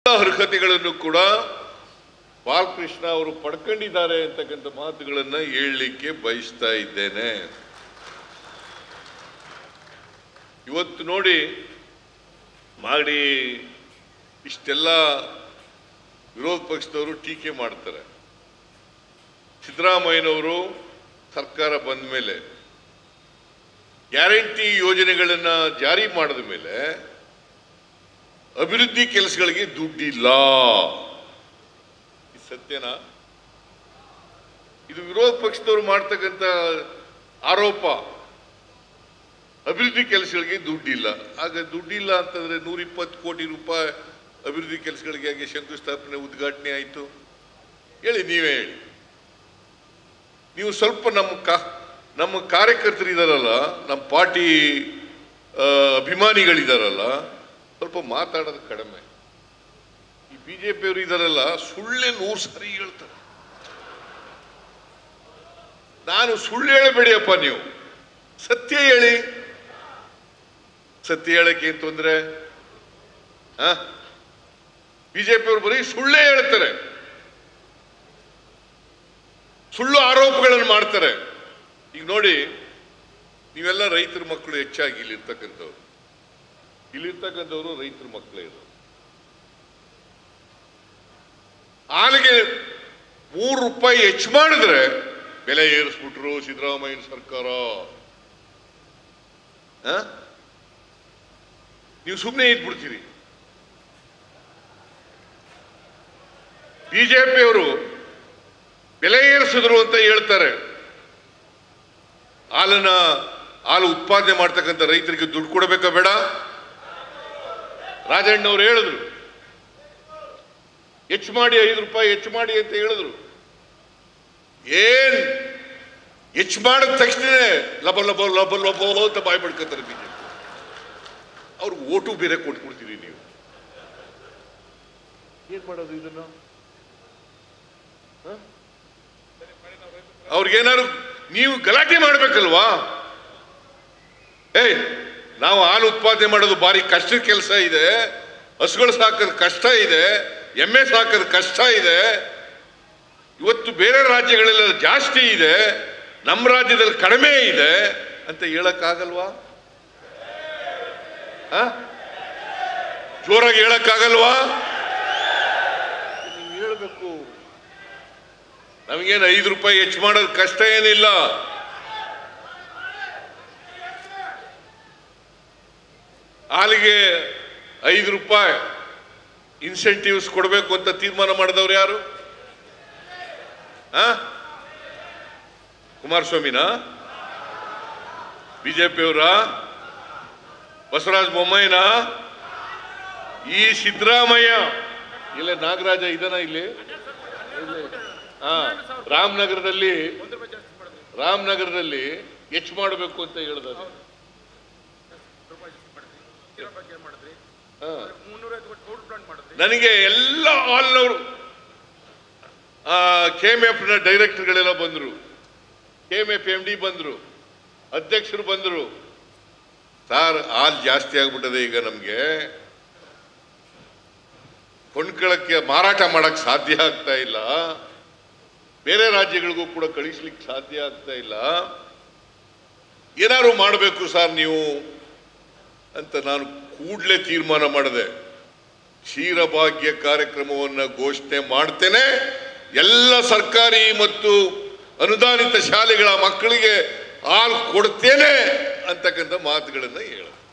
ಅರ್ಹತೆಗಳನ್ನು ಕೂಡ ಬಾಲಕೃಷ್ಣ ಅವರು ಪಡ್ಕೊಂಡಿದ್ದಾರೆ ಅಂತಕ್ಕಂಥ ಮಾತುಗಳನ್ನ ಹೇಳಲಿಕ್ಕೆ ಬಯಸ್ತಾ ಇದ್ದೇನೆ ಇವತ್ತು ನೋಡಿ ಮಾಡಿ ಇಷ್ಟೆಲ್ಲ ವಿರೋಧ ಪಕ್ಷದವರು ಟೀಕೆ ಮಾಡ್ತಾರೆ ಸಿದ್ದರಾಮಯ್ಯನವರು ಸರ್ಕಾರ ಬಂದ ಮೇಲೆ ಗ್ಯಾರಂಟಿ ಯೋಜನೆಗಳನ್ನ ಜಾರಿ ಮಾಡಿದ ಮೇಲೆ ಅಭಿವೃದ್ಧಿ ಕೆಲಸಗಳಿಗೆ ದುಡ್ಡಿಲ್ಲ ಇದು ಸತ್ಯನಾ ಇದು ವಿರೋಧ ಪಕ್ಷದವರು ಮಾಡ್ತಕ್ಕಂಥ ಆರೋಪ ಅಭಿವೃದ್ಧಿ ಕೆಲಸಗಳಿಗೆ ದುಡ್ಡಿಲ್ಲ ಆಗ ದುಡ್ಡಿಲ್ಲ ಅಂತಂದ್ರೆ ನೂರ ಇಪ್ಪತ್ತು ಕೋಟಿ ರೂಪಾಯಿ ಅಭಿವೃದ್ಧಿ ಕೆಲಸಗಳಿಗೆ ಹಾಗೆ ಶಂಕುಸ್ಥಾಪನೆ ಉದ್ಘಾಟನೆ ಆಯಿತು ಹೇಳಿ ನೀವೇ ಹೇಳಿ ನೀವು ಸ್ವಲ್ಪ ನಮ್ಮ ಕಾ ನಮ್ಮ ಕಾರ್ಯಕರ್ತರು ಇದಾರಲ್ಲ ನಮ್ಮ ಪಾರ್ಟಿ ಆ, ಅಭಿಮಾನಿಗಳಿದಾರಲ್ಲ ಸ್ವಲ್ಪ ಮಾತಾಡೋದು ಕಡಿಮೆ ಈ ಬಿಜೆಪಿಯವರು ಇದಾರಲ್ಲ ಸುಳ್ಳೆ ನೂರು ಸಾರಿ ಹೇಳ್ತಾರೆ ನಾನು ಸುಳ್ಳು ಹೇಳಬೇಡಿಯಪ್ಪ ನೀವು ಸತ್ಯ ಹೇಳಿ ಸತ್ಯ ಹೇಳಕ್ಕೆ ಏನ್ ತೊಂದ್ರೆ ಬಿಜೆಪಿಯವರು ಬರೀ ಸುಳ್ಳೇ ಹೇಳ್ತಾರೆ ಸುಳ್ಳು ಆರೋಪಗಳನ್ನು ಮಾಡ್ತಾರೆ ಈಗ ನೋಡಿ ನೀವೆಲ್ಲ ರೈತರ ಮಕ್ಕಳು ಹೆಚ್ಚಾಗಿ ಇಲ್ಲಿರ್ತಕ್ಕಂಥವ್ರು ಇಲ್ಲಿರ್ತಕ್ಕಂಥವ್ರು ರೈತರ ಮಕ್ಕಳೇ ಇದು ಹಾಲಿಗೆ ಮೂರು ರೂಪಾಯಿ ಹೆಚ್ಚು ಮಾಡಿದ್ರೆ ಬೆಲೆ ಏರಿಸ್ಬಿಟ್ರು ಸಿದ್ದರಾಮಯ್ಯ ಸರ್ಕಾರ ಆ? ನೀವು ಸುಮ್ಮನೆ ಇದ್ಬಿಡ್ತೀರಿ ಬಿಜೆಪಿಯವರು ಬೆಲೆ ಏರಿಸಿದ್ರು ಅಂತ ಹೇಳ್ತಾರೆ ಹಾಲನ್ನ ಹಾಲು ಉತ್ಪಾದನೆ ಮಾಡ್ತಕ್ಕಂಥ ರೈತರಿಗೆ ದುಡ್ಡು ಕೊಡಬೇಕಾ ಬೇಡ ರಾಜಣ್ಣವ್ರು ಹೇಳಿದ್ರು ಹೆಚ್ಚು ಮಾಡಿ ಐದು ರೂಪಾಯಿ ಹೆಚ್ಚು ಮಾಡಿ ಅಂತ ಹೇಳಿದ್ರು ಏನ್ ಹೆಚ್ಚು ಮಾಡಿದ ತಕ್ಷಣನೇ ಲಬ ಲಬ ಲಬ ಲಬ ಅಂತ ಬಾಯ್ ಬಿಡ್ಕೊತಾರೆ ಬಿಜೆಪಿ ಅವ್ರಿಗೆ ಓಟು ಬೇರೆ ಕೊಟ್ಬಿಡ್ತೀರಿ ನೀವು ಏನ್ ಮಾಡೋದು ಇದನ್ನು ಹ? ಅವ್ರಿಗೇನಾದ್ರು ನೀವು ಗಲಾಟೆ ಮಾಡ್ಬೇಕಲ್ವಾ ಏಯ್ ನಾವು ಹಾಲು ಉತ್ಪಾದನೆ ಮಾಡೋದು ಭಾರಿ ಕಷ್ಟದ ಕೆಲಸ ಇದೆ ಹಸುಗಳು ಸಾಕೋದು ಕಷ್ಟ ಇದೆ ಎಮ್ಮೆ ಸಾಕೋದು ಕಷ್ಟ ಇದೆ ಇವತ್ತು ಬೇರೆ ರಾಜ್ಯಗಳೆಲ್ಲ ಜಾಸ್ತಿ ಇದೆ ನಮ್ಮ ರಾಜ್ಯದಲ್ಲಿ ಕಡಿಮೆ ಇದೆ ಅಂತ ಹೇಳಕ್ಕಾಗಲ್ವಾ ಆ? ಜೋರಾಗಿ ಹೇಳಕ್ಕಾಗಲ್ವಾ ನೀವು ಹೇಳ್ಬೇಕು ನಮಗೇನು ಐದು ರೂಪಾಯಿ ಹೆಚ್ಚು ಮಾಡೋದು ಕಷ್ಟ ಏನಿಲ್ಲ ಹಾಲಿಗೆ ಐದು ರೂಪಾಯಿ ಇನ್ಸೆಂಟಿವ್ಸ್ ಕೊಡಬೇಕು ಅಂತ ತೀರ್ಮಾನ ಮಾಡಿದವ್ರು ಯಾರು ಆ? ಕುಮಾರಸ್ವಾಮಿನಾ ಬಿಜೆಪಿಯವರ ಬಸವರಾಜ ಬೊಮ್ಮಾಯಿನ ಈ ಸಿದ್ದರಾಮಯ್ಯ ಇಲ್ಲ ನಾಗರಾಜ ಇದನ ಇಲ್ಲಿ ಇಲ್ಲಿ. ಹಾ ರಾಮನಗರದಲ್ಲಿ ರಾಮನಗರದಲ್ಲಿ ಹೆಚ್ಚು ಮಾಡಬೇಕು ಅಂತ ಹೇಳಿದ್ರೆ ನನಗೆ ಎಲ್ಲ ಹಾಲ್ನವರು ಕೆ ಎಂ ಎಫ್ ನ ಡೈರೆಕ್ಟರ್ಗಳೆಲ್ಲ ಬಂದರು K M F M D ಬಂದರು ಅಧ್ಯಕ್ಷರು ಬಂದರು ಸಾರ್ ಹಾಲ್ ಜಾಸ್ತಿ ಆಗ್ಬಿಟ್ಟದೆ ಈಗ ನಮಗೆ ಕೊಂಡ್ಕೊಳ್ಳಕ್ಕೆ ಮಾರಾಟ ಮಾಡಕ್ ಸಾಧ್ಯ ಆಗ್ತಾ ಇಲ್ಲ ಬೇರೆ ರಾಜ್ಯಗಳಿಗೂ ಕೂಡ ಕಳಿಸ್ಲಿಕ್ಕೆ ಸಾಧ್ಯ ಆಗ್ತಾ ಇಲ್ಲ ಏನಾದ್ರು ಮಾಡಬೇಕು ಸರ್ ನೀವು ಅಂತ ನಾನು ಕೂಡಲೇ ತೀರ್ಮಾನ ಮಾಡಿದೆ ಕ್ಷೀರಭಾಗ್ಯ ಕಾರ್ಯಕ್ರಮವನ್ನು ಘೋಷಣೆ ಮಾಡ್ತೇನೆ ಎಲ್ಲ ಸರ್ಕಾರಿ ಮತ್ತು ಅನುದಾನಿತ ಶಾಲೆಗಳ ಮಕ್ಕಳಿಗೆ ಹಾಲು ಕೊಡ್ತೇನೆ ಅಂತಕ್ಕಂಥ ಮಾತುಗಳನ್ನು ಹೇಳಿದೆ